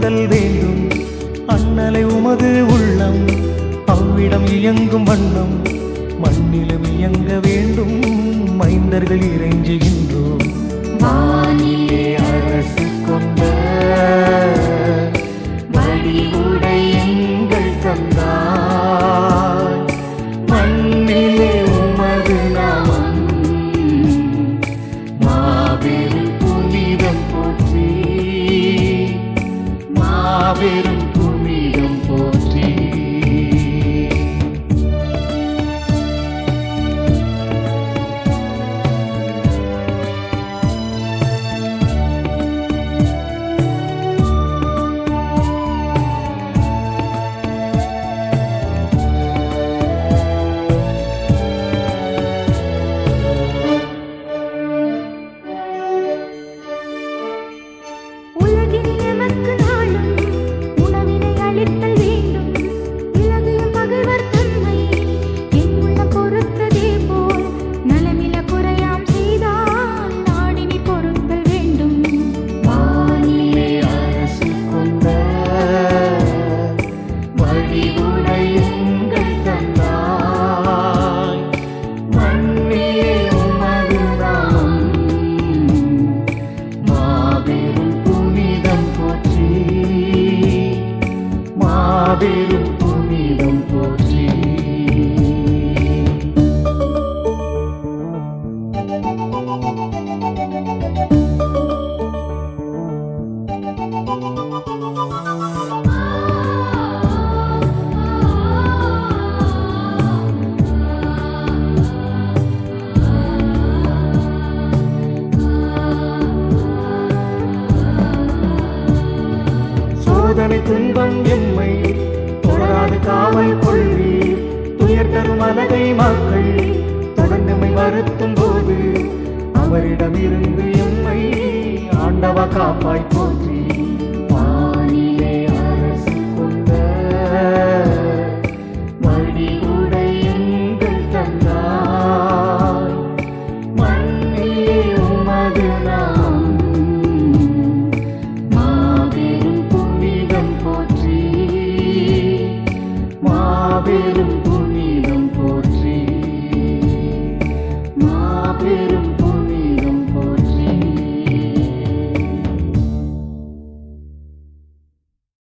அளித்தல் வேண்டும் அண்ணலை உமது உள்ளம் அவ்விடம் இயங்கும் வண்ணம் மண்ணிலும் இயங்க வேண்டும் மைந்தர்கள் இறைஞ்சுகின்றோம் வானிலே அரசு கொண்ட வடிவுடை எங்கள் தந்தாய் மண்ணிலே உமது நாமம் மாபெரும் புனிதம் போற்றி மாபெரும் புனிதம் போற்றி உலகில் எமக்கு நாளும் உணவினை அளித்தல் வேண்டும் இலகிய மகிழ்வர் தன்மை என் உள்ள பொறுத்ததே போல் நலமில குறையாம் செய்தால் நாடினி பொறுத்தல் வேண்டும் வானிலே அரசு கொண்ட வழிவுடை எங்கள் தந்தாய் மண்ணிலே உமது நாமம் மாபெரும் புனிதம் போற்றி மாபெரும் புனிதம் போற்றி சோதனை துன்பம் எம்மை தொடராது காவல் கொள்வீர் துயர் தரும் அலகை மக்கள் தொடர்ந்தமை வருத்தும் போது அவரிடமிருந்து எம்மை ஆண்டவ காப்பாய் போற்றி